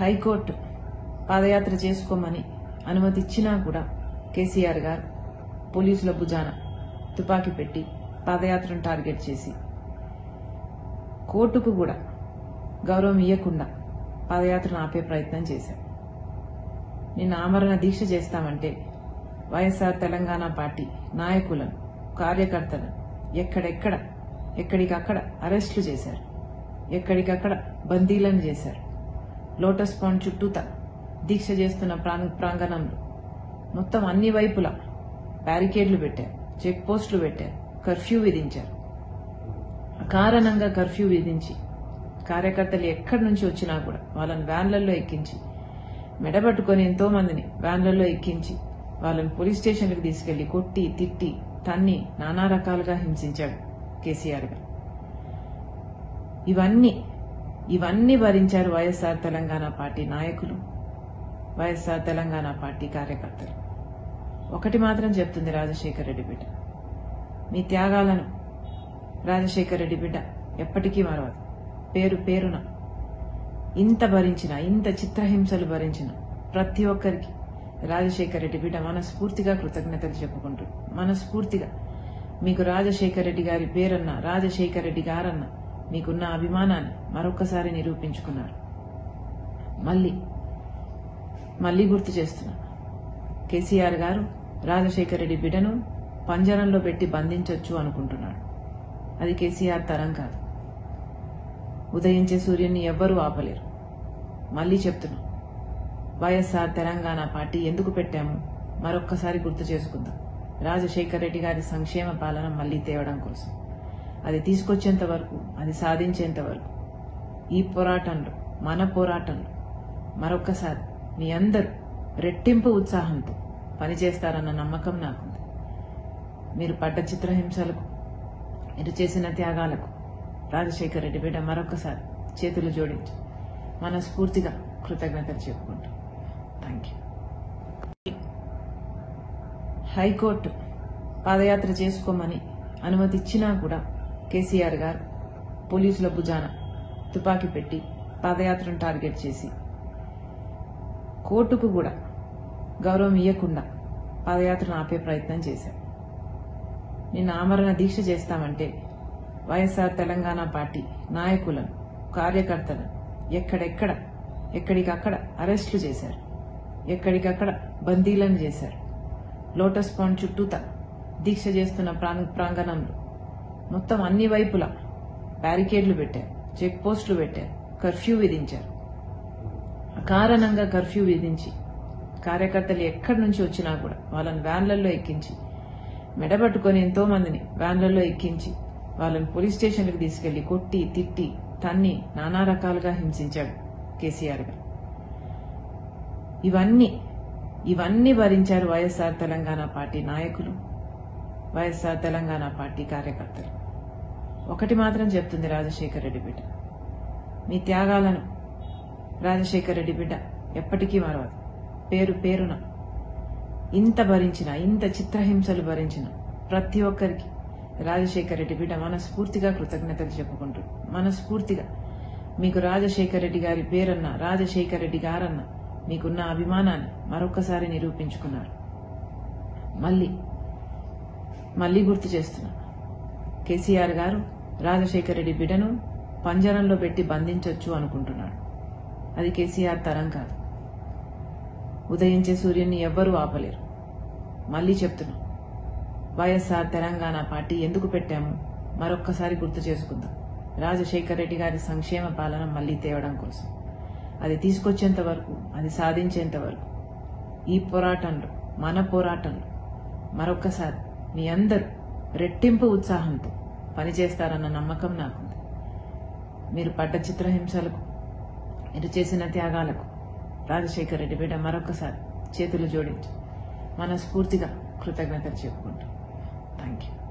high court పాదయాత్ర చేసుకోమని అనుమతి ఇచ్చినా కూడా కేసీఆర్ గారు పోలీసుల భుజాన తుపాకీ పెట్టి పాదయాత్రను టార్గెట్ చేసి కోర్టుకు కూడా గౌరవం ఇవ్వకుండా పాదయాత్రను ఆపే ప్రయత్నం చేశారు నిన్న ఆమరణ దీక్ష చేస్తామంటే వైఎస్ఆర్ తెలంగాణ పార్టీ నాయకులను కార్యకర్తలను ఎక్కడెక్కడ ఎక్కడికక్కడ అరెస్టులు చేశారు ఎక్కడికక్కడ బందీలను చేశారు లోటస్ పాండ్ చుట్టూత దీక్ష చేస్తున్న ప్రాంగ- ప్రాంగణంలో మొత్తం అన్ని వైపులా బ్యారికేడ్లు పెట్టారు చెక్ పోస్టులు పెట్టారు కర్ఫ్యూ విధించారు అకారణంగా కర్ఫ్యూ విధించి కార్యకర్తలు ఎక్కడి నుంచి వచ్చినా కూడా వాళ్ళని వ్యాన్లలో ఎక్కించి మెడబట్టుకొని ఎంతో మందిని వ్యాన్లలో ఎక్కించి వాళ్ళని పోలీస్ స్టేషన్లకు తీసుకెళ్లి కొట్టి తిట్టి తన్ని నానా రకాలుగా హింసించాడు కేసీఆర్ గారు ఇవన్నీ ఇవన్నీ భరించారు వైఎస్ఆర్ తెలంగాణ పార్టీ నాయకులు వైఎస్ఆర్ తెలంగాణ పార్టీ కార్యకర్తలు ఒకటి మాత్రం చెప్తుంది రాజశేఖర రెడ్డి బిడ్డ మీ త్యాగాలను రాజశేఖర రెడ్డి బిడ్డ ఎప్పటికీ మరవదు పేరు పేరున ఇంత భరించిన ఇంత చిత్రహింసలు భరించిన ప్రతి ఒక్కరికి రాజశేఖర రెడ్డి బిడ్డ మనస్ఫూర్తిగా కృతజ్ఞతలు చెప్పుకుంటూ మనస్ఫూర్తిగా మీకు రాజశేఖర రెడ్డి గారి పేరన్న రాజశేఖర రెడ్డి గారన్న మీకున్న అభిమానాన్ని మరొక్కసారి నిరూపించుకున్నారు మళ్ళీ మళ్ళీ గుర్తు చేస్తున్నా కేసీఆర్ గారు రాజశేఖర రెడ్డి బిడ్డను పంజరంలో పెట్టి బంధించొచ్చు అనుకుంటున్నాడు అది కేసీఆర్ తరం కాదు ఉదయించే సూర్యుని ఎవ్వరూ ఆపలేరు మళ్ళీ చెప్తున్నా వైఎస్ఆర్ తెలంగాణ పార్టీ ఎందుకు పెట్టాము మరొక్కసారి గుర్తు చేసుకుందాం రాజశేఖర రెడ్డి గారి సంక్షేమ పాలన మళ్లీ తేవడం కోసం అది తీసుకొచ్చేంత వరకు అది సాధించేంత వరకు ఈ పోరాటంలో మన పోరాటంలో మరొక్కసారి మీ అందరూ రెట్టింపు ఉత్సాహంతో పనిచేస్తారన్న నమ్మకం నాకుంది మీరు పడ్డ చిత్రహింసలకు మీరు చేసిన త్యాగాలకు రాజశేఖర రెడ్డి బిడ్డ మరొకసారి చేతులు జోడించి మనస్ఫూర్తిగా కృతజ్ఞతలు చెప్పుకుంటాం థ్యాంక్ యూ హైకోర్టు పాదయాత్ర చేసుకోమని అనుమతి ఇచ్చినా కూడా కేసీఆర్ గారు పోలీసుల భుజాన తుపాకీ పెట్టి పాదయాత్రను టార్గెట్ చేసి కోర్టుకు కూడా గౌరవం ఇవ్వకుండా పాదయాత్రను ఆపే ప్రయత్నం చేశారు నిన్న ఆమరణ దీక్ష చేస్తామంటే వైఎస్ఆర్ తెలంగాణ పార్టీ నాయకులను కార్యకర్తలను ఎక్కడెక్కడ ఎక్కడికక్కడ అరెస్టులు చేశారు ఎక్కడికక్కడ బందీలను చేశారు లోటస్ పాండ్ చుట్టూత దీక్ష చేస్తున్న ప్రాంగ- ప్రాంగణంలో మొత్తం అన్ని వైపులా బ్యారికేడ్లు పెట్టారు చెక్ పోస్టులు పెట్టారు కర్ఫ్యూ విధించారు అకారణంగా కర్ఫ్యూ విధించి కార్యకర్తలు ఎక్కడి నుంచి వచ్చినా కూడా వాళ్ళని వ్యాన్లలో ఎక్కించి మెడబట్టుకొని ఎంతో మందిని వ్యాన్లలో ఎక్కించి వాళ్ళని పోలీస్ స్టేషన్లకు తీసుకెళ్లి కొట్టి తిట్టి తన్ని నానా రకాలుగా హింసించాడు కేసీఆర్ గారు ఇవన్నీ ఇవన్నీ భరించారు వైఎస్ఆర్ తెలంగాణ పార్టీ నాయకులు వైఎస్ఆర్ తెలంగాణ పార్టీ కార్యకర్తలు ఒకటి మాత్రం చెప్తుంది రాజశేఖర రెడ్డి బిడ్డ మీ త్యాగాలను రాజశేఖర రెడ్డి బిడ్డ ఎప్పటికీ మరవదు పేరు పేరున ఇంత భరించిన ఇంత చిత్రహింసలు భరించిన ప్రతి ఒక్కరికి రాజశేఖర రెడ్డి బిడ్డ మనస్ఫూర్తిగా కృతజ్ఞతలు చెప్పుకుంటూ మనస్ఫూర్తిగా మీకు రాజశేఖర రెడ్డి గారి పేరన్న రాజశేఖర రెడ్డి గారన్న మీకున్న అభిమానాన్ని మరొక్కసారి నిరూపించుకున్నారు మళ్ళీ మళ్ళీ గుర్తు చేస్తున్నా కేసీఆర్ గారు రాజశేఖర రెడ్డి బిడ్డను పంజరంలో పెట్టి బంధించొచ్చు అనుకుంటున్నాడు అది కేసీఆర్ తరం కాదు ఉదయించే సూర్యుని ఎవ్వరూ ఆపలేరు మళ్ళీ చెప్తున్నా వైఎస్ఆర్ తెలంగాణ పార్టీ ఎందుకు పెట్టాము మరొక్కసారి గుర్తు చేసుకుందాం రాజశేఖర రెడ్డి గారి సంక్షేమ పాలన మళ్లీ తేవడం కోసం అది తీసుకొచ్చేంత వరకు అది సాధించేంత వరకు ఈ పోరాటంలో మన పోరాటంలో మరొక్కసారి మీ అందరూ రెట్టింపు ఉత్సాహంతో పనిచేస్తారన్న నమ్మకం నాకుంది మీరు పడ్డ చిత్రహింసలకు మీరు చేసిన త్యాగాలకు రాజశేఖర రెడ్డి బిడ్డ మరొకసారి చేతులు జోడించి మనస్ఫూర్తిగా కృతజ్ఞతలు చెప్పుకుంటాం థ్యాంక్ యూ